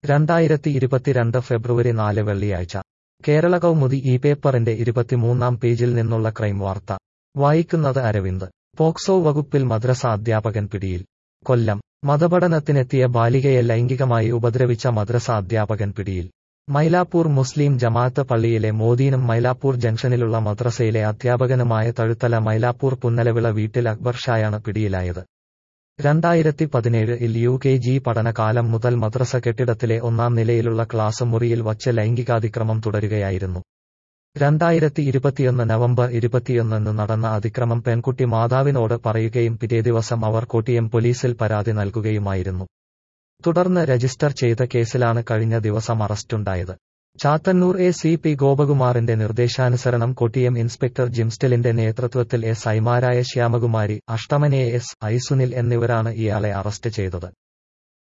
രണ്ടായിരത്തി ഇരുപത്തിരണ്ട് ഫെബ്രുവരി നാല് വെള്ളിയാഴ്ച കേരള കൗമുദി ഈ പേപ്പറിന്റെ ഇരുപത്തിമൂന്നാം പേജിൽ നിന്നുള്ള ക്രൈം വാർത്ത വായിക്കുന്നത് അരവിന്ദ് പോക്സോ വകുപ്പിൽ മദ്രസ അധ്യാപകൻ പിടിയിൽ കൊല്ലം മതപഠനത്തിനെത്തിയ ബാലികയെ ലൈംഗികമായി ഉപദ്രവിച്ച മദ്രസ അധ്യാപകൻ പിടിയിൽ മൈലാപ്പൂർ മുസ്ലിം ജമാഅത്ത് പള്ളിയിലെ മോദീനും മൈലാപ്പൂർ ജംഗ്ഷനിലുള്ള മദ്രസയിലെ അധ്യാപകനുമായ തഴുത്തല മൈലാപ്പൂർ പുന്നലവിള വീട്ടിൽ അക്ബർ ഷായാണ് പിടിയിലായത് രണ്ടായിരത്തി പതിനേഴിൽ യു കെ ജി പഠനകാലം മുതൽ മദ്രസ കെട്ടിടത്തിലെ ഒന്നാം നിലയിലുള്ള ക്ലാസ് മുറിയിൽ വച്ച് ലൈംഗികാതിക്രമം തുടരുകയായിരുന്നു രണ്ടായിരത്തി ഇരുപത്തിയൊന്ന് നവംബർ ഇരുപത്തിയൊന്നിന് നടന്ന അതിക്രമം പെൺകുട്ടി മാതാവിനോട് പറയുകയും പിറ്റേ ദിവസം അവർ കോട്ടയം പോലീസിൽ പരാതി നൽകുകയുമായിരുന്നു തുടർന്ന് രജിസ്റ്റർ ചെയ്ത കേസിലാണ് കഴിഞ്ഞ ദിവസം അറസ്റ്റുണ്ടായത് ചാത്തന്നൂർ എ സി പി ഗോപകുമാറിന്റെ നിർദ്ദേശാനുസരണം കൊട്ടിയം ഇൻസ്പെക്ടർ ജിംസ്റ്റലിന്റെ നേതൃത്വത്തിൽ എസ് ഐമാരായ ശ്യാമകുമാരി അഷ്ടമനെ എസ് ഐസുനിൽ എന്നിവരാണ് ഇയാളെ അറസ്റ്റ് ചെയ്തത്